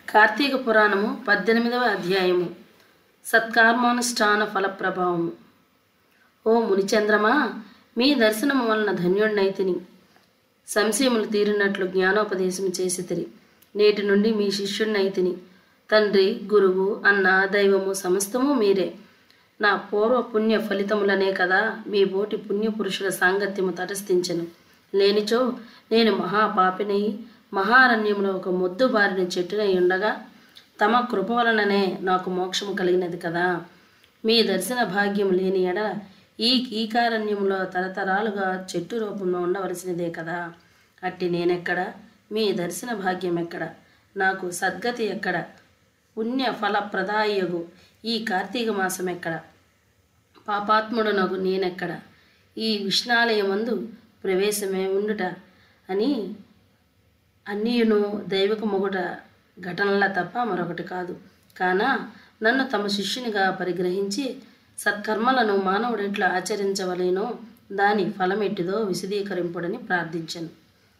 కార్తీక పురాణము పద్దెనిమిదవ అధ్యాయము సత్కర్మానుష్ఠాన ఫల ప్రభావము ఓ మునిచంద్రమా మీ దర్శనము వలన ధన్యుడినైతిని సంశయములు తీరినట్లు జ్ఞానోపదేశం చేసితిరి నేటి నుండి మీ శిష్యుడినైతిని తండ్రి గురువు అన్న దైవము సమస్తము మీరే నా పూర్వ పుణ్య ఫలితములనే కదా మీ బోటి పుణ్య పురుషుల సాంగత్యము తటస్థించను లేనిచో నేను మహాపాపినై మహారణ్యంలో ఒక మొద్దు బారిన చెట్టునై ఉండగా తమ కృప వలననే నాకు మోక్షము కలిగినది కదా మీ దర్శన భాగ్యం లేని ఎడ ఈ కీకారణ్యంలో తరతరాలుగా చెట్టు రూపంలో ఉండవలసినదే కదా అట్టి నేనెక్కడ మీ దర్శన భాగ్యం ఎక్కడ నాకు సద్గతి ఎక్కడ పుణ్య ఫల ప్రదాయగు ఈ కార్తీక మాసం ఎక్కడ పాపాత్ముడనగు నేనెక్కడ ఈ విష్ణాలయమందు ప్రవేశమే ఉండుట అని అన్నీయును దైవిక మొగుట ఘటనల తప్ప మరొకటి కాదు కాన నన్ను తమ శిష్యునిగా పరిగ్రహించి సత్కర్మలను మానవుడు ఎట్లా ఆచరించవలేనో దాని ఫలమెట్టిదో విశదీకరింపుడని ప్రార్థించను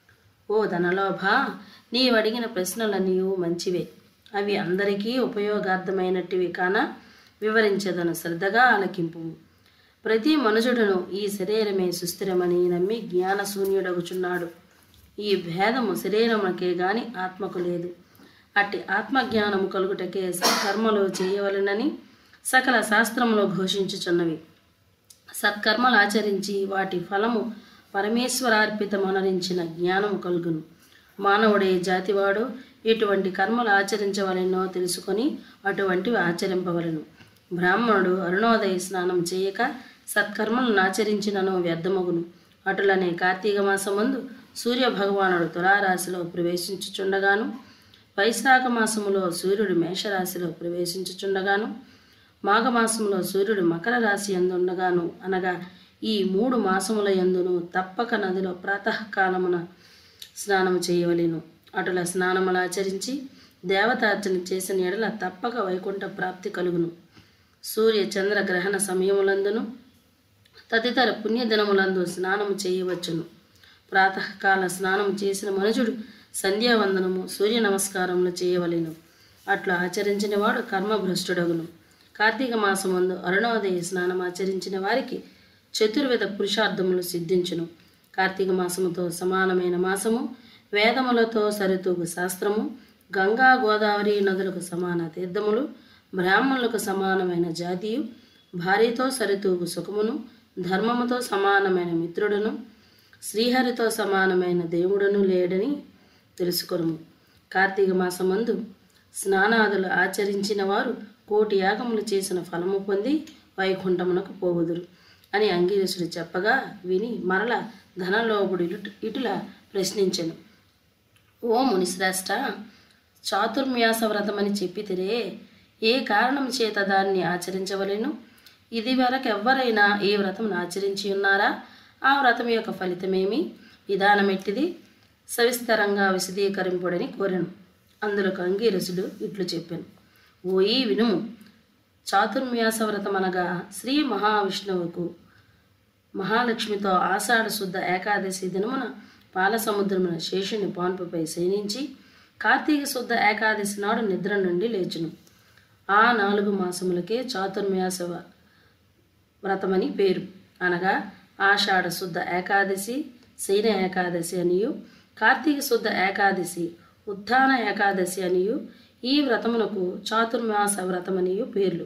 ఓ ధనలోభ నీవడిగిన ప్రశ్నలన్నీ మంచివే అవి అందరికీ ఉపయోగార్థమైనటివి కాన వివరించదను శ్రద్ధగా ఆలకింపు ప్రతి మనుజుడును ఈ శరీరమే సుస్థిరమని నమ్మి జ్ఞానశూన్యుడగుచున్నాడు ఈ భేదము శరీరమునకే గాని ఆత్మకు లేదు అట్టి ఆత్మజ్ఞానము కలుగుటకే సత్కర్మలు చేయవలెనని సకల శాస్త్రములో ఘోషించుచున్నవి సత్కర్మలు ఆచరించి వాటి ఫలము పరమేశ్వరార్పితమనరించిన జ్ఞానము కలుగును మానవుడే జాతివాడు ఎటువంటి కర్మలు ఆచరించవలెనో తెలుసుకొని అటువంటివి ఆచరింపవలను బ్రాహ్మణుడు అరుణోదయ స్నానం చేయక సత్కర్మలను ఆచరించినను వ్యర్థమగును అటులనే కార్తీక మాసమందు సూర్య భగవానుడు తులారాశిలో ప్రవేశించుచుండగాను వైశాఖ మాసములో సూర్యుడు మేషరాశిలో ప్రవేశించుచుండగాను మాఘమాసములో సూర్యుడు మకర రాశి ఎందుండగాను అనగా ఈ మూడు మాసముల యందును తప్పక నదిలో ప్రాతకాలమున స్నానము చేయవలెను అటుల స్నానములు ఆచరించి దేవతార్చన చేసిన ఎడల తప్పక వైకుంఠ ప్రాప్తి కలుగును సూర్య చంద్ర గ్రహణ సమయములందును తదితర పుణ్యదినములందు స్నానము చేయవచ్చును ప్రాతకాల స్నానం చేసిన మనుషుడు సంధ్యావందనము సూర్య నమస్కారములు చేయవలెను అట్లా ఆచరించిన వాడు కర్మభ్రష్టుడగును కార్తీక మాసమందు అరుణోదయ స్నానం ఆచరించిన వారికి చతుర్విధ పురుషార్థములు సిద్ధించును కార్తీక మాసముతో సమానమైన మాసము వేదములతో సరితూగు శాస్త్రము గంగా గోదావరి నదులకు సమాన తీర్థములు బ్రాహ్మణులకు సమానమైన జాతియు భార్యతో సరితూగు సుఖమును ధర్మముతో సమానమైన మిత్రుడును శ్రీహరితో సమానమైన దేవుడును లేడని తెలుసుకొనుము కార్తీక మాసమందు స్నానాదులు ఆచరించిన వారు కోటి యాగములు చేసిన ఫలము పొంది వైకుంఠమునకు పోవుదురు అని అంగీరసుడు చెప్పగా విని మరల ధనలోపుడు ఇటు ఇటులా ప్రశ్నించెను ఓ మునిశ్రేష్ట చాతుర్మ్యాస వ్రతమని చెప్పితిరే ఏ కారణం చేత దాన్ని ఆచరించవలెను ఇది వరకు ఎవ్వరైనా ఈ వ్రతం ఆచరించి ఉన్నారా ఆ వ్రతం యొక్క ఫలితమేమి విధానమెట్టిది సవిస్తరంగా విశదీకరింపుడని కోరెను అందులోకి అంగీరసుడు ఇట్లు చెప్పాను ఓయి వినుము చాతుర్మ్యాస వ్రతం అనగా శ్రీ మహావిష్ణువుకు మహాలక్ష్మితో ఆషాఢ శుద్ధ ఏకాదశి దినమున పాలసముద్రమున శేషుని పాన్పుపై శయనించి కార్తీక శుద్ధ ఏకాదశి నాడు నిద్ర నుండి లేచును ఆ నాలుగు మాసములకే చాతుర్మ్యాస వ్రతమని పేరు అనగా ఆషాఢ శుద్ధ ఏకాదశి శయన ఏకాదశి అనియు కార్తీక శుద్ధ ఏకాదశి ఉత్థాన ఏకాదశి అనియు ఈ వ్రతమునకు చాతుర్మాస వ్రతమనియు పేర్లు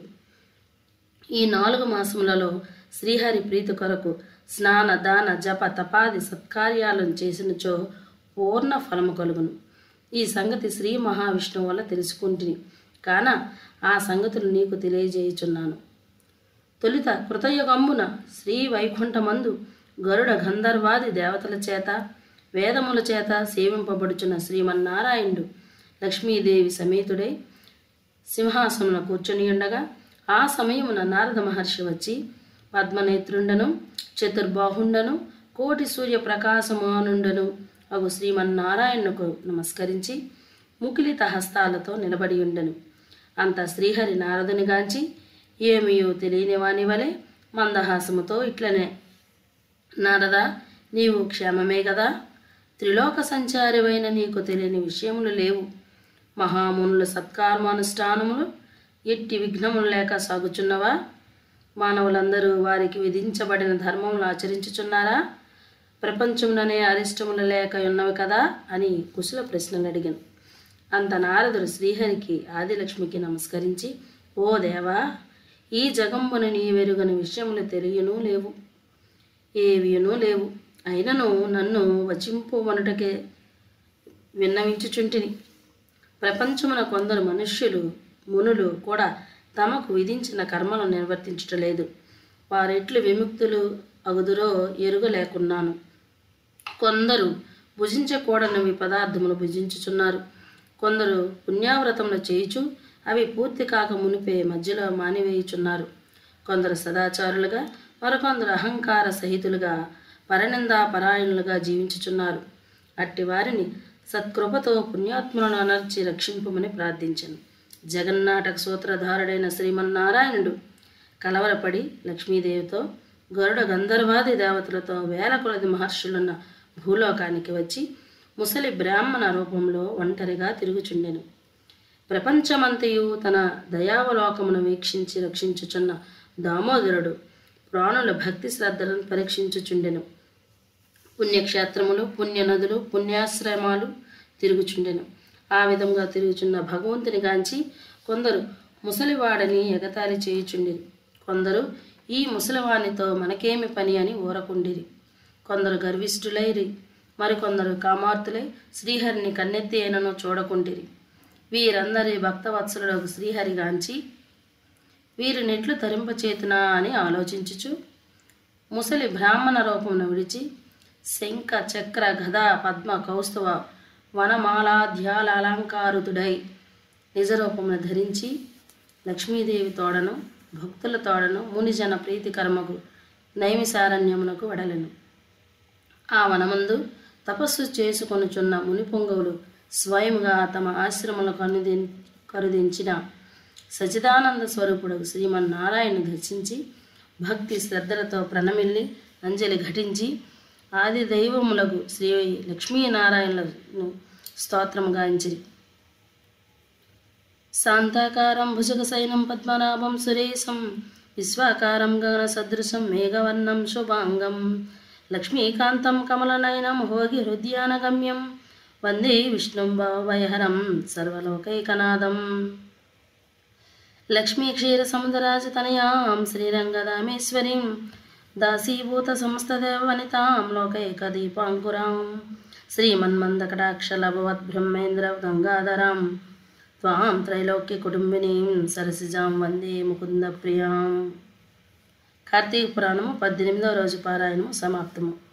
ఈ నాలుగు మాసములలో శ్రీహరి ప్రీతి కొరకు స్నాన దాన జప తపాది సత్కార్యాలను చేసినచో పూర్ణ ఫలము కలుగును ఈ సంగతి శ్రీ మహావిష్ణువు వల్ల తెలుసుకుంటుని కాన ఆ సంగతులు నీకు తెలియజేయుచున్నాను తొలిత కృతయుగంబున శ్రీ వైకుంఠమందు గరుడ గంధర్వాది దేవతల చేత వేదముల చేత సేవింపబడుచున్న శ్రీమన్నారాయణుడు లక్ష్మీదేవి సమేతుడై సింహాసమున కూర్చొని ఉండగా ఆ సమయమున నారద మహర్షి వచ్చి పద్మనేత్రుండను చతుర్బాహుండను కోటి సూర్య ప్రకాశమానుండను అగు శ్రీమన్నారాయణుకు నమస్కరించి ముకిలిత హస్తాలతో నిలబడి ఉండను అంత శ్రీహరి నారదునిగాంచి ఏమియో తెలియని వాని వలె మందహాసముతో ఇట్లనే నారదా నీవు క్షేమమే కదా త్రిలోక సంచారివైన నీకు తెలియని విషయములు లేవు మహామునుల సత్కర్మానుష్ఠానములు ఎట్టి విఘ్నములు లేక సాగుచున్నవా మానవులందరూ వారికి విధించబడిన ధర్మములు ఆచరించుచున్నారా ప్రపంచంలోనే అరిష్టములు లేక ఉన్నవి కదా అని కుశల ప్రశ్నలు అడిగాను అంత నారదుడు శ్రీహరికి ఆదిలక్ష్మికి నమస్కరించి ఓ దేవా ఈ జగంబున నీ వెరుగని విషయములు తెలియను లేవు ఏవియును లేవు అయినను నన్ను వచింపువనుటకే విన్నవించుచుంటిని ప్రపంచమున కొందరు మనుష్యులు మునులు కూడా తమకు విధించిన కర్మలను నిర్వర్తించటలేదు వారెట్లు విముక్తులు అగుదురో ఎరుగలేకున్నాను కొందరు భుజించకూడనివి పదార్థములు భుజించుచున్నారు కొందరు పుణ్యావ్రతములు చేయుచు అవి పూర్తి కాక మునిపే మధ్యలో మానివేయుచున్నారు కొందరు సదాచారులుగా మరికొందరు అహంకార సహితులుగా పరనిందా పరాయణులుగా జీవించుచున్నారు అట్టి వారిని సత్కృపతో పుణ్యాత్ములను అనర్చి రక్షింపమని ప్రార్థించను జగన్నాటక సూత్రధారుడైన శ్రీమన్నారాయణుడు కలవరపడి లక్ష్మీదేవితో గరుడ గంధర్వాది దేవతలతో వేల కొలది మహర్షులున్న భూలోకానికి వచ్చి ముసలి బ్రాహ్మణ రూపంలో ఒంటరిగా తిరుగుచుండెను ప్రపంచమంతయు తన దయావలోకమును వీక్షించి రక్షించుచున్న దామోదరుడు ప్రాణుల భక్తి శ్రద్ధలను పరీక్షించుచుండెను పుణ్యక్షేత్రములు పుణ్యనదులు పుణ్యాశ్రమాలు తిరుగుచుండెను ఆ విధంగా తిరుగుచున్న భగవంతుని గాంచి కొందరు ముసలివాడని ఎగతాళి చేయుచుండిరి కొందరు ఈ ముసలివానితో మనకేమి పని అని ఊరకుండిరి కొందరు గర్విష్ఠులైరి మరికొందరు కామార్తులై శ్రీహరిని కన్నెత్తి అయినను చూడకుండిరి వీరందరి భక్తవత్సలుడు శ్రీహరిగాంచి వీరినెట్లు తరింపచేతునా అని ఆలోచించుచు ముసలి బ్రాహ్మణ రూపమును విడిచి శంఖ చక్ర గద పద్మ కౌస్తువ వనమాలాధ్యాల అలంకారుతుడై నిజరూపమును ధరించి లక్ష్మీదేవి తోడను భక్తుల తోడను మునిజన ప్రీతికర్మకు నైమిసారణ్యమునకు వెడలెను ఆ వనమందు తపస్సు చేసుకొనుచున్న మునిపొంగవులు స్వయంగా తమ ఆశ్రమంలో కనుది కరుదించిన సచిదానంద స్వరూపుడు శ్రీమన్నారాయణ దర్శించి భక్తి శ్రద్ధలతో ప్రణమిల్లి అంజలి ఘటించి ఆది దైవములకు శ్రీ లక్ష్మీనారాయణను స్తోత్రము గాంచిరి శాంతాకారం భుజగశయనం పద్మనాభం సురేశం విశ్వాకారం గగన సదృశం మేఘవర్ణం శుభాంగం లక్ష్మీకాంతం కమలనయనం హోగి హృదయానగమ్యం వందే విష్ణుం భవభయహరం సర్వలోకైకనాథం లక్ష్మీ క్షీర సముద్రరాజతనయాం శ్రీరంగదామేశ్వరీం దాసీభూత సమస్తదేవనితాం లోకైకదీపాంకురాం శ్రీమన్మందకటాక్షలభవద్బ్రహ్మేంద్ర గంగాధరాం త్వాం త్రైలోక్య కుటుంబినీం సరసిజాం వందే ముకుంద ప్రియాం కార్తీక పురాణము పద్దెనిమిదవ రోజు పారాయణము సమాప్తము